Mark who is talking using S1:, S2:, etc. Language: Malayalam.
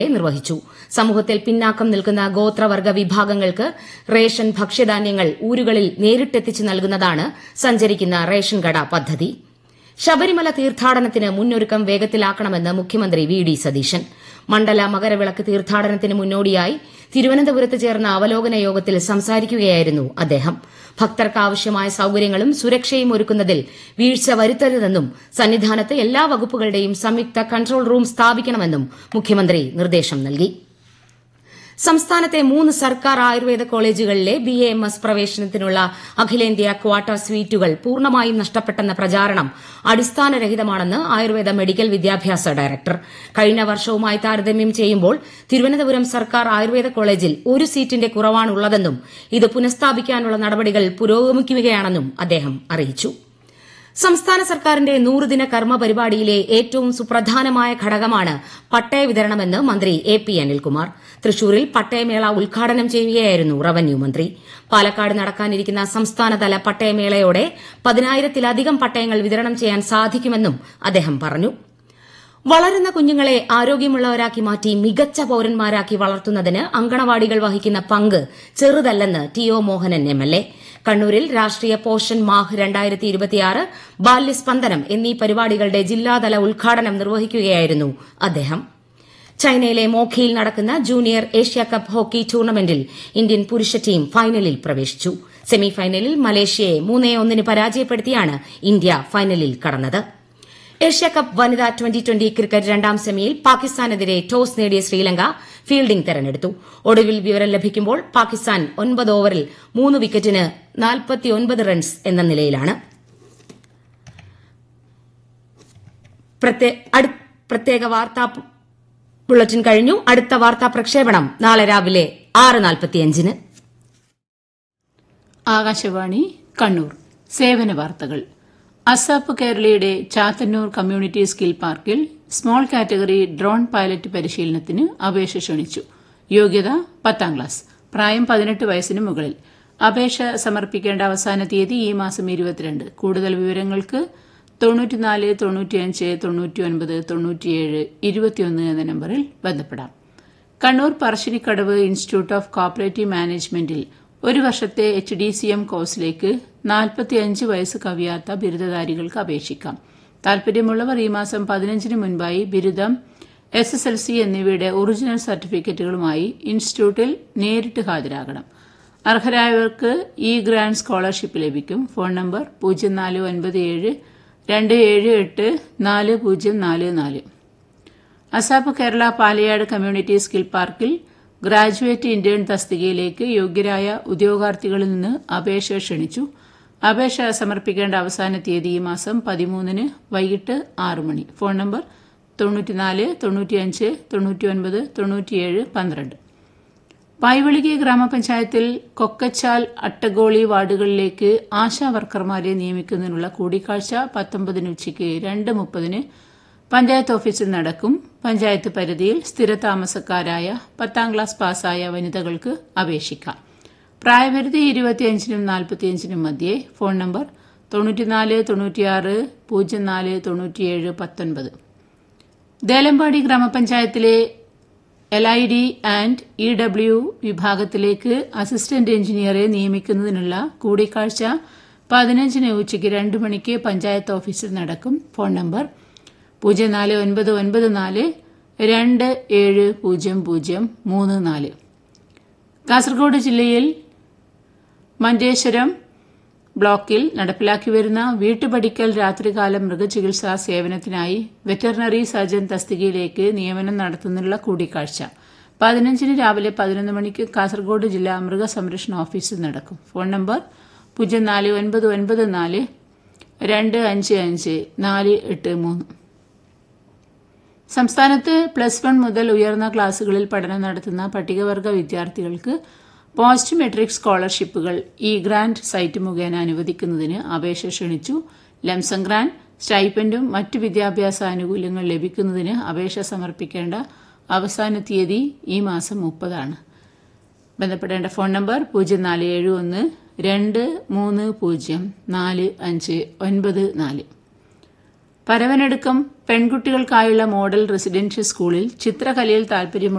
S1: നിർവഹിച്ചു സമൂഹത്തിൽ പിന്നാക്കം നിൽക്കുന്ന ഗോത്രവർഗ വിഭാഗങ്ങൾക്ക് റേഷൻ ഭക്ഷ്യധാന്യങ്ങൾ ഊരുകളിൽ നേരിട്ടെത്തിച്ചു നൽകുന്നതാണ് സഞ്ചരിക്കുന്ന റേഷൻ കട പദ്ധതി ശബരിമല തീർത്ഥാടനത്തിന് മുന്നൊരുക്കം വേഗത്തിലാക്കണമെന്ന് മുഖ്യമന്ത്രി വി ഡി സതീശൻ മണ്ഡല മകരവിളക്ക് തീർത്ഥാടനത്തിന് മുന്നോടിയായി തിരുവനന്തപുരത്ത് ചേർന്ന അവലോകന യോഗത്തിൽ സംസാരിക്കുകയായിരുന്നു അദ്ദേഹം ഭക്തർക്ക് ആവശ്യമായ സൌകര്യങ്ങളും സുരക്ഷയും ഒരുക്കുന്നതിൽ വീഴ്ച വരുത്തരുതെന്നും സന്നിധാനത്ത് എല്ലാ വകുപ്പുകളുടെയും സംയുക്ത കൺട്രോൾ റൂം സ്ഥാപിക്കണമെന്നും മുഖ്യമന്ത്രി നിർദ്ദേശം നൽകി സംസ്ഥാനത്തെ മൂന്ന് സർക്കാർ ആയുർവേദ കോളേജുകളിലെ ബി എ എം എസ് പ്രവേശനത്തിനുള്ള അഖിലേന്ത്യാ ക്വാട്ട സ്വീറ്റുകൾ പൂർണ്ണമായും നഷ്ടപ്പെട്ടെന്ന പ്രചാരണം അടിസ്ഥാനരഹിതമാണെന്ന് ആയുർവേദ മെഡിക്കൽ വിദ്യാഭ്യാസ ഡയറക്ടർ കഴിഞ്ഞ വർഷവുമായി താരതമ്യം ചെയ്യുമ്പോൾ തിരുവനന്തപുരം സർക്കാർ ആയുർവേദ കോളേജിൽ ഒരു സീറ്റിന്റെ കുറവാണുള്ളതെന്നും ഇത് പുനഃസ്ഥാപിക്കാനുള്ള നടപടികൾ പുരോഗമിക്കുകയാണെന്നും അദ്ദേഹം അറിയിച്ചു സംസ്ഥാന സർക്കാരിന്റെ നൂറുദിന കർമ്മ പരിപാടിയിലെ ഏറ്റവും സുപ്രധാനമായ ഘടകമാണ് പട്ടയ വിതരണമെന്ന് മന്ത്രി എ പി അനിൽകുമാർ തൃശൂരിൽ പട്ടയമേള ഉദ്ഘാടനം ചെയ്യുകയായിരുന്നു റവന്യൂ മന്ത്രി പാലക്കാട് നടക്കാനിരിക്കുന്ന സംസ്ഥാനതല പട്ടയമേളയോടെ പതിനായിരത്തിലധികം പട്ടയങ്ങൾ വിതരണം ചെയ്യാൻ സാധിക്കുമെന്നും അദ്ദേഹം പറഞ്ഞു വളരുന്ന കുഞ്ഞുങ്ങളെ ആരോഗ്യമുള്ളവരാക്കി മാറ്റി മികച്ച പൌരന്മാരാക്കി വളർത്തുന്നതിന് അങ്കണവാടികൾ വഹിക്കുന്ന പങ്ക് ചെറുതല്ലെന്ന് T O Mohanan M L A കണ്ണൂരിൽ രാഷ്ട്രീയ പോഷൻ മാഹ് രണ്ടായിരത്തി ഇരുപത്തിയാറ് ബാല്യസ്പന്ദനം എന്നീ പരിപാടികളുടെ ജില്ലാതല ഉദ്ഘാടനം നിർവഹിക്കുകയായിരുന്നു അദ്ദേഹം ചൈനയിലെ മോഖിയിൽ നടക്കുന്ന ജൂനിയർ ഏഷ്യ കപ്പ് ഹോക്കി ടൂർണമെന്റിൽ ഇന്ത്യൻ പുരുഷ ടീം ഫൈനലിൽ പ്രവേശിച്ചു സെമിഫൈനലിൽ മലേഷ്യയെ മൂന്നേ ഒന്നിന് പരാജയപ്പെടുത്തിയാണ് ഇന്ത്യ ഫൈനലിൽ കടന്നത് ഏഷ്യ കപ്പ് വനിതാ ട്വന്റി ട്വന്റി ക്രിക്കറ്റ് രണ്ടാം സെമിയിൽ പാകിസ്ഥാനെതിരെ ടോസ് നേടിയ ശ്രീലങ്ക ഫീൽഡിംഗ് തെരഞ്ഞെടുത്തു ഒടുവിൽ വിവരം ലഭിക്കുമ്പോൾ പാകിസ്ഥാൻ ഒൻപത് ഓവറിൽ മൂന്ന് വിക്കറ്റിന് നാൽപ്പത്തിയൊൻപത് റൺസ് എന്ന നിലയിലാണ് പ്രത്യേക വാർത്താ ബുള്ളറ്റിൻ കഴിഞ്ഞു അടുത്ത വാർത്താ പ്രക്ഷേപണം നാളെ രാവിലെ ആറ് നാൽപ്പത്തിയഞ്ചിന്
S2: ആകാശവാണി കണ്ണൂർ സേവന വാർത്തകൾ അസാപ്പ് കേരളയുടെ ചാത്തന്നൂർ കമ്മ്യൂണിറ്റി സ്കിൽ പാർക്കിൽ സ്മോൾ കാറ്റഗറി ഡ്രോൺ പൈലറ്റ് പരിശീലനത്തിന് അപേക്ഷ ക്ഷണിച്ചു യോഗ്യത പത്താം ക്ലാസ് പ്രായം പതിനെട്ട് വയസ്സിന് മുകളിൽ അപേക്ഷ സമർപ്പിക്കേണ്ട അവസാന തീയതി ഈ മാസം ഇരുപത്തിരണ്ട് കൂടുതൽ വിവരങ്ങൾക്ക് തൊണ്ണൂറ്റിനാല് തൊണ്ണൂറ്റിയഞ്ച് തൊണ്ണൂറ്റിയൊൻപത് തൊണ്ണൂറ്റിയേഴ് ഇരുപത്തിയൊന്ന് എന്ന നമ്പറിൽ ബന്ധപ്പെടാം Kannur Parassinikkadavu institute of cooperative മാനേജ്മെന്റിൽ ഒരു വർഷത്തെ എച്ച് ഡി സി എം കോഴ്സിലേക്ക് നാൽപ്പത്തിയഞ്ച് വയസ്സ് കവിയാത്ത ബിരുദധാരികൾക്ക് അപേക്ഷിക്കാം താൽപര്യമുള്ളവർ ഈ മാസം പതിനഞ്ചിന് മുൻപായി ബിരുദം എസ് എസ് എൽ സി എന്നിവയുടെ ഒറിജിനൽ സർട്ടിഫിക്കറ്റുകളുമായി ഇൻസ്റ്റിറ്റ്യൂട്ടിൽ നേരിട്ട് ഹാജരാകണം അർഹരായവർക്ക് ഇ ഗ്രാൻഡ് സ്കോളർഷിപ്പ് ലഭിക്കും ഫോൺ നമ്പർ പൂജ്യം നാല് ഒൻപത് ഏഴ് രണ്ട് ഏഴ് എട്ട് നാല് പൂജ്യം നാല് നാല് ASAP Kerala Palayad community skill പാർക്കിൽ ഗ്രാജുവേറ്റ് ഇന്റേൺ തസ്തികയിലേക്ക് യോഗ്യരായ ഉദ്യോഗാർത്ഥികളിൽ നിന്ന് അപേക്ഷ ക്ഷണിച്ചു അപേക്ഷ സമർപ്പിക്കേണ്ട അവസാന തീയതി ഈ മാസം പതിമൂന്നിന് വൈകിട്ട് ആറ് മണി ഫോൺ നമ്പർ തൊണ്ണൂറ്റിനാല് തൊണ്ണൂറ്റിയഞ്ച് തൊണ്ണൂറ്റിയൊൻപത് തൊണ്ണൂറ്റിയേഴ് പന്ത്രണ്ട് പായ്വളികി ഗ്രാമപഞ്ചായത്തിൽ കൊക്കച്ചാൽ അട്ടഗോളി വാർഡുകളിലേക്ക് ആശാ വർക്കർമാരെ നിയമിക്കുന്നതിനുള്ള കൂടിക്കാഴ്ച പത്തൊമ്പതിന് ഉച്ചയ്ക്ക് രണ്ട് മുപ്പതിന് പഞ്ചായത്ത് ഓഫീസിൽ നടക്കും പഞ്ചായത്ത് പരിധിയിൽ സ്ഥിരതാമസക്കാരായ പത്താം ക്ലാസ് പാസ്സായ വനിതകൾക്ക് അപേക്ഷിക്കാം പ്രായപരിധി ഇരുപത്തിയഞ്ചിനും നാൽപ്പത്തിയഞ്ചിനും മധ്യേ ഫോൺ നമ്പർ തൊണ്ണൂറ്റിനാല് തൊണ്ണൂറ്റിയാറ് പൂജ്യം നാല് തൊണ്ണൂറ്റിയേഴ് പത്തൊൻപത് ദേലമ്പാടി ഗ്രാമപഞ്ചായത്തിലെ L I D and E W വിഭാഗത്തിലേക്ക് അസിസ്റ്റന്റ് എഞ്ചിനീയറെ നിയമിക്കുന്നതിനുള്ള കൂടിക്കാഴ്ച പതിനഞ്ചിന് ഉച്ചയ്ക്ക് രണ്ട് മണിക്ക് പഞ്ചായത്ത് ഓഫീസിൽ നടക്കും ഫോൺ നമ്പർ പൂജ്യം നാല് ഒൻപത് ഒൻപത് നാല് രണ്ട് ഏഴ് പൂജ്യം പൂജ്യം മൂന്ന് നാല് കാസർഗോഡ് ജില്ലയിൽ മഞ്ചേശ്വരം ബ്ലോക്കിൽ നടപ്പിലാക്കി വരുന്ന വീട്ടുപടിക്കൽ രാത്രികാല മൃഗചികിത്സാ സേവനത്തിനായി വെറ്ററിനറി സർജൻ തസ്തികയിലേക്ക് നിയമനം നടത്തുന്നതിനുള്ള കൂടിക്കാഴ്ച പതിനഞ്ചിന് രാവിലെ പതിനൊന്ന് മണിക്ക് കാസർഗോഡ് ജില്ലാ മൃഗസംരക്ഷണ ഓഫീസിൽ നടക്കും ഫോൺ നമ്പർ പൂജ്യം നാല് ഒൻപത് ഒൻപത് നാല് രണ്ട് അഞ്ച് അഞ്ച് നാല് എട്ട് മൂന്ന് സംസ്ഥാനത്ത് പ്ലസ് വൺ മുതൽ ഉയർന്ന ക്ലാസുകളിൽ പഠനം നടത്തുന്ന പട്ടികവർഗ വിദ്യാർത്ഥികൾക്ക് പോസ്റ്റ് മെട്രിക് സ്കോളർഷിപ്പുകൾ ഇ ഗ്രാന്റ് സൈറ്റ് മുഖേന അനുവദിക്കുന്നതിന് അപേക്ഷ ക്ഷണിച്ചു ലംസം ഗ്രാന്റ് സ്റ്റൈപ്പൻഡും മറ്റ് വിദ്യാഭ്യാസ ആനുകൂല്യങ്ങൾ ലഭിക്കുന്നതിന് അപേക്ഷ സമർപ്പിക്കേണ്ട അവസാന തീയതി ഈ മാസം മുപ്പതാണ് ബന്ധപ്പെടേണ്ട ഫോൺ നമ്പർ പൂജ്യം നാല് ഏഴ് ഒന്ന് രണ്ട് മൂന്ന് പൂജ്യം നാല് അഞ്ച് ഒൻപത് നാല് പരവനടുക്കം പെൺകുട്ടികൾക്കായുള്ള മോഡൽ റെസിഡൻഷ്യൽ സ്കൂളിൽ ചിത്രകലയിൽ താൽപര്യമുള്ള